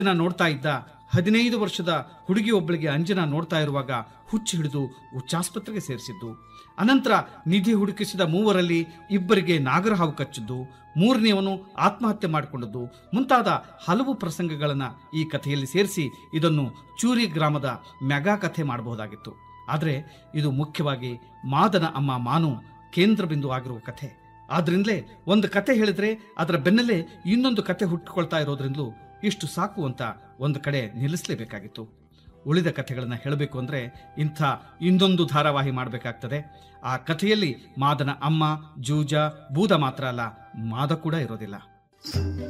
ಅಂಜನ ನೋಡ್ತಾ ಇದ್ದ ಹದಿನೈದು ವರ್ಷದ ಹುಡುಗಿಯೊಬ್ಬಳಿಗೆ ಅಂಜನ ನೋಡ್ತಾ ಇರುವಾಗ ಹುಚ್ಚು ಹಿಡಿದು ಉಚ್ಚಾಸ್ಪತ್ರೆಗೆ ಸೇರಿಸಿದ್ದು ಅನಂತರ ನಿಧಿ ಹುಡುಕಿಸಿದ ಮೂವರಲ್ಲಿ ಇಬ್ಬರಿಗೆ ನಾಗರಹಾವು ಕಚ್ಚಿದ್ದು ಮೂರನೆಯವನು ಆತ್ಮಹತ್ಯೆ ಮಾಡಿಕೊಂಡದ್ದು ಮುಂತಾದ ಹಲವು ಪ್ರಸಂಗಗಳನ್ನು ಈ ಕಥೆಯಲ್ಲಿ ಸೇರಿಸಿ ಇದನ್ನು ಚೂರಿ ಗ್ರಾಮದ ಮೆಗಾ ಕಥೆ ಮಾಡಬಹುದಾಗಿತ್ತು ಆದರೆ ಇದು ಮುಖ್ಯವಾಗಿ ಮಾದನ ಅಮ್ಮ ಮಾನು ಕೇಂದ್ರ ಬಿಂದು ಆಗಿರುವ ಕಥೆ ಆದ್ರಿಂದಲೇ ಒಂದು ಕತೆ ಹೇಳಿದ್ರೆ ಅದರ ಬೆನ್ನಲ್ಲೇ ಇನ್ನೊಂದು ಕತೆ ಹುಟ್ಟುಕೊಳ್ತಾ ಇರೋದ್ರಿಂದಲೂ ಇಷ್ಟು ಸಾಕು ಅಂತ ಒಂದು ಕಡೆ ನಿಲ್ಲಿಸಲೇಬೇಕಾಗಿತ್ತು ಉಳಿದ ಕಥೆಗಳನ್ನು ಹೇಳಬೇಕು ಅಂದ್ರೆ ಇಂಥ ಇನ್ನೊಂದು ಧಾರಾವಾಹಿ ಮಾಡಬೇಕಾಗ್ತದೆ ಆ ಕಥೆಯಲ್ಲಿ ಮಾದನ ಅಮ್ಮ ಜೂಜ ಬೂದ ಮಾತ್ರ ಅಲ್ಲ ಮಾದ ಕೂಡ ಇರೋದಿಲ್ಲ